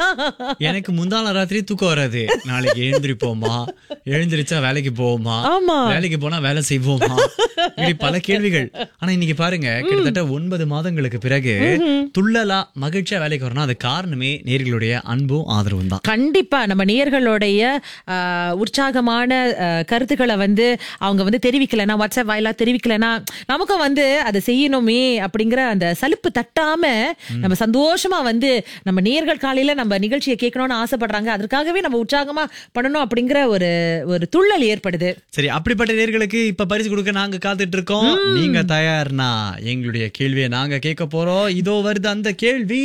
அப்படிதான் எனக்கு முந்தான ராத்திரி தூக்கம் வராது நாளைக்கு எழுந்திருப்போமா எழுந்திருச்சா வேலைக்கு போவோமா ஆமா. வேலைக்கு போனா வேலை செய்வோமா இப்படி பல கேள்விகள் ஆனா இன்னைக்கு பாருங்க கிட்டத்தட்ட ஒன்பது மாதங்களுக்கு பிறகு துள்ளலா மகிழ்ச்சியா வேலைக்கு வரணும் அது காரணமே நேர்களுடைய அன்பும் ஆதரவும் தான் கண்டிப்பா நம்ம நேயர்களுடைய ஆஹ், உற்சாகமான ஆஹ், கருத்துக்களை வந்து அவங்க வந்து தெரிவிக்கலைன்னா வாட்ஸ்அப் வாயிலா தெரிவிக்கலைன்னா நமக்கும் வந்து அதை செய்யணுமே அப்படிங்கிற அந்த சலிப்பு தட்டாம நம்ம சந்தோஷமா வந்து நம்ம நேர்கள் காலையில நம்ம நிகழ்ச்சியை கேட்கணும்னு ஆசைப்படுறாங்க அதற்காகவே நம்ம உற்சாகமா பண்ணணும் அப்படிங்கிற ஒரு ஒரு துள்ளல் ஏற்படுது சரி அப்படிப்பட்ட நேர்களுக்கு இப்ப பரிசு கொடுக்க நாங்க காத்துட்டு இருக்கோம் நீங்க தயார்னா எங்களுடைய கேள்வியை நாங்க கேட்க போறோம் இதோ வருது அந்த கேள்வி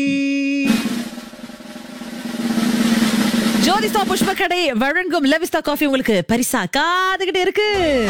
ஜோதிஸ்தா புஷ்ப கடை வழங்கும் லெவிஸ்தா காஃபி உங்களுக்கு பரிசா காதுகிட்டு இருக்கு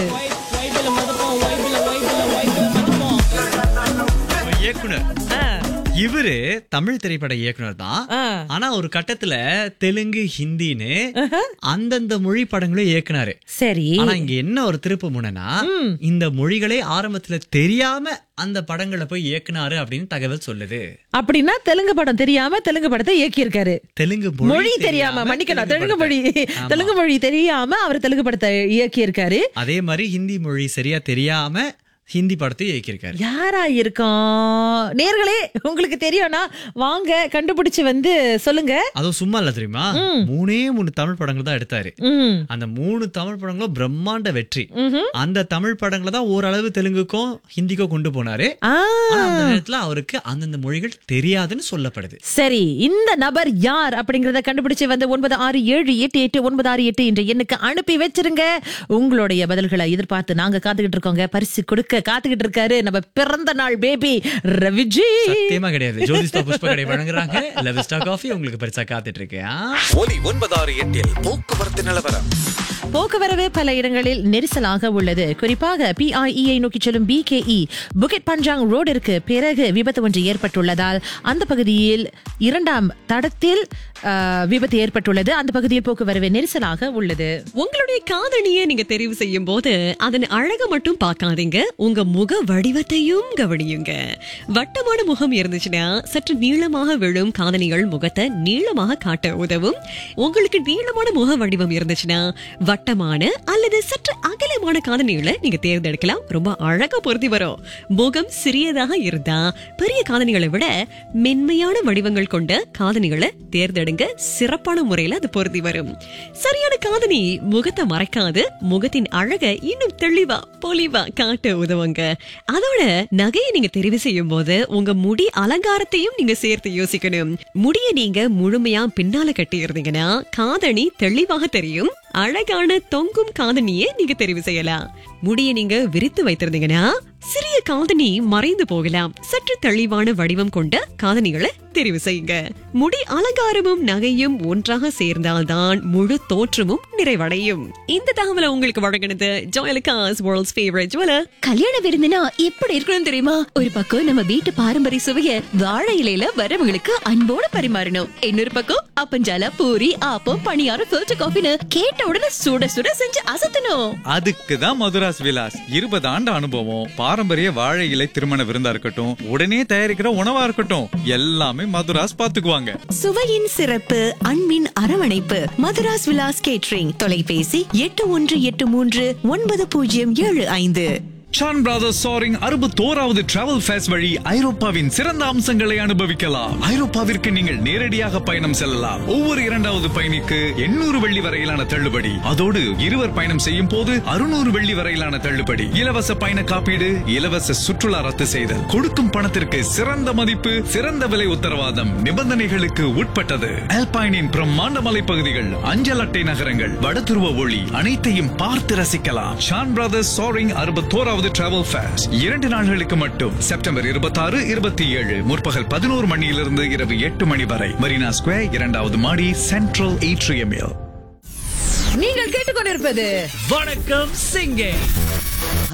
இயக்குனர் ஆ, இவரு தமிழ் திரைப்பட இயக்குனர் தான் ஆ. ஆனா ஒரு கட்டத்துல தெலுங்கு ஹிந்தின்னு அந்தந்த மொழி படங்களும் இயக்குனாரு சரி ஆனா இங்க என்ன ஒரு திருப்பு முனைனா இந்த மொழிகளே ஆரம்பத்துல தெரியாம அந்த படங்களை போய் இயக்குனாரு அப்படின்னு தகவல் சொல்லுது அப்படின்னா தெலுங்கு படம் தெரியாம தெலுங்கு படத்தை இயக்கியிருக்காரு தெலுங்கு மொழி தெரியாம மன்னிக்கணும் தெலுங்கு மொழி படத்தை. தெலுங்கு மொழி தெரியாம அவர் தெலுங்கு படத்தை இயக்கியிருக்காரு அதே மாதிரி ஹிந்தி மொழி சரியா தெரியாம ஹிந்தி படத்தை இயக்கியிருக்காரு யாரா இருக்கோம் நேர்களே உங்களுக்கு தெரியும்னா வாங்க கண்டுபிடிச்சு வந்து சொல்லுங்க அதுவும் சும்மா இல்ல தெரியுமா மூணே மூணு தமிழ் படங்கள் தான் எடுத்தாரு ம் அந்த மூணு தமிழ் படங்களும் பிரம்மாண்ட வெற்றி அந்த தமிழ் படங்களை தான் ஓரளவு தெலுங்குக்கும் ஹிந்திக்கும் கொண்டு போனாரு ஆ ஆனா அந்த நேரத்துல அவருக்கு அந்தந்த மொழிகள் தெரியாதுன்னு சொல்லப்படுது சரி இந்த நபர் யார் அப்படிங்கறத கண்டுபிடிச்சு வந்து ஒன்பது ஆறு ஏழு எட்டு எட்டு ஒன்பது ஆறு எட்டு என்ற எண்ணுக்கு அனுப்பி வச்சிருங்க உங்களுடைய பதில்களை எதிர்பார்த்து நாங்க காத்துக்கிட்டு இருக்கோங்க பரிசு கொடுக்க காத்துக்கிட்டு இருக்காரு நம்ம பிறந்த நாள் பேபி ரவிஜி சத்தியமா கிடையாது ஜோதிஸ்தா புஷ்ப கடை வழங்குறாங்க லெவிஸ்டா காஃபி உங்களுக்கு பரிசா காத்துட்டு இருக்கேன் ஒலி ஒன்பதாறு எட்டில் போக்குவரத்து நிலவரம் போக்குவரவு பல இடங்களில் நெரிசலாக உள்ளது குறிப்பாக பிஐஇஐ நோக்கி செல்லும் பிகேஇ புகெட் பஞ்சாங் ரோடிற்கு பிறகு விபத்து ஒன்று ஏற்பட்டுள்ளதால் அந்த பகுதியில் இரண்டாம் தடத்தில் ஆ, விபத்து ஏற்பட்டுள்ளது அந்த பகுதியில் போக்குவரவு நெரிசலாக உள்ளது உங்களுடைய காதணியை நீங்க தெரிவு செய்யும் போது அதன் அழக மட்டும் பார்க்காதீங்க உங்க முக வடிவத்தையும் கவனியுங்க வட்டமான முகம் இருந்துச்சுன்னா சற்று நீளமாக விழும் காதணிகள் முகத்தை நீளமாக காட்ட உதவும் உங்களுக்கு நீளமான முக வடிவம் இருந்துச்சுன்னா வட்டமான அல்லது சற்று அகலமான காதணிகளை நீங்க தேர்ந்தெடுக்கலாம் ரொம்ப அழகா பொருத்தி வரும் முகம் சிறியதாக இருந்தா பெரிய காதணிகளை விட மென்மையான வடிவங்கள் கொண்ட காதணிகளை தேர்ந்தெடுங்க சிறப்பான முறையில அது பொருத்தி வரும் சரியான காதணி முகத்தை மறைக்காது முகத்தின் அழகை இன்னும் தெளிவா பொலிவா காட்ட உதவுங்க அதோட நகையை நீங்க தெரிவு செய்யும் போது உங்க முடி அலங்காரத்தையும் நீங்க சேர்த்து யோசிக்கணும் முடிய நீங்க முழுமையா பின்னால கட்டி இருந்தீங்கன்னா காதணி தெளிவாக தெரியும் அழகான தொங்கும் காதணியை நீங்க தெரிவு செய்யலாம் முடிய நீங்க விரித்து வைத்திருந்தீங்கன்னா சிறிய காதணி மறைந்து போகலாம் சற்று தெளிவான வடிவம் கொண்ட காதணிகளை தெரிவு செய்யுங்க முடி அலங்காரமும் நகையும் ஒன்றாக சேர்ந்தால்தான் முழு தோற்றமும் நிறைவடையும் இந்த தகவலை உங்களுக்கு வழங்கினது ஜோயலுக்காஸ் வேர்ல்ட்ஸ் ஃபேவரட் ஜுவலர் கல்யாண விருந்துனா எப்படி இருக்கணும் தெரியுமா ஒரு பக்கம் நம்ம வீட்டு பாரம்பரிய சுவைய வாழை இலையில வரவங்களுக்கு அன்போட பரிமாறணும் இன்னொரு பக்கம் அப்பஞ்சால பூரி ஆப்பம் பணியாரம் ஃபில்டர் காஃபின்னு கேட்ட உடனே சுட சுட செஞ்சு அசத்தணும் அதுக்கு தான் மதுராஸ் விலாஸ் இருபது ஆண்டு அனுபவம் பாரம்பரிய வாழை இலை திருமண விருந்தா இருக்கட்டும் உடனே தயாரிக்கிற உணவா இருக்கட்டும் எல்லாமே மதுராஸ் பாத்துக்குவாங்க சுவையின் சிறப்பு அன்பின் அரவணைப்பு மதுராஸ் விலாஸ் கேட்ரிங் தொலைபேசி எட்டு ஒன்று எட்டு மூன்று ஒன்பது பூஜ்ஜியம் ஏழு ஐந்து ஷான் பிரதர்ஸ் சாரிங் அறுபத்தோராவது டிராவல் ஃபேஸ் வழி ஐரோப்பாவின் சிறந்த அம்சங்களை அனுபவிக்கலாம் ஐரோப்பாவிற்கு நீங்கள் நேரடியாக பயணம் செல்லலாம் ஒவ்வொரு இரண்டாவது பயணிக்கு எண்ணூறு வெள்ளி வரையிலான தள்ளுபடி அதோடு இருவர் பயணம் செய்யும் போது அறுநூறு வெள்ளி வரையிலான தள்ளுபடி இலவச பயண காப்பீடு இலவச சுற்றுலா ரத்து செய்தல் கொடுக்கும் பணத்திற்கு சிறந்த மதிப்பு சிறந்த விலை உத்தரவாதம் நிபந்தனைகளுக்கு உட்பட்டது அல்பைனின் பிரம்மாண்ட மலைப்பகுதிகள் அஞ்சல் அட்டை நகரங்கள் வடதுருவ ஒளி அனைத்தையும் பார்த்து ரசிக்கலாம் ஷான் பிரதர்ஸ் சாரிங் அறுபத்தோராவது டிராவல் ஃபேஸ் இரண்டு நாட்களுக்கு மட்டும் செப்டம்பர் இருபத்தாறு இருபத்தி ஏழு முற்பகல் பதினோரு மணியிலிருந்து இரவு எட்டு மணி வரை மரீனா ஸ்கொயர் இரண்டாவது மாடி சென்ட்ரல் ஏட்ரியமில் நீங்கள் கேட்டுக்கொண்டிருப்பது வணக்கம் சிங்கே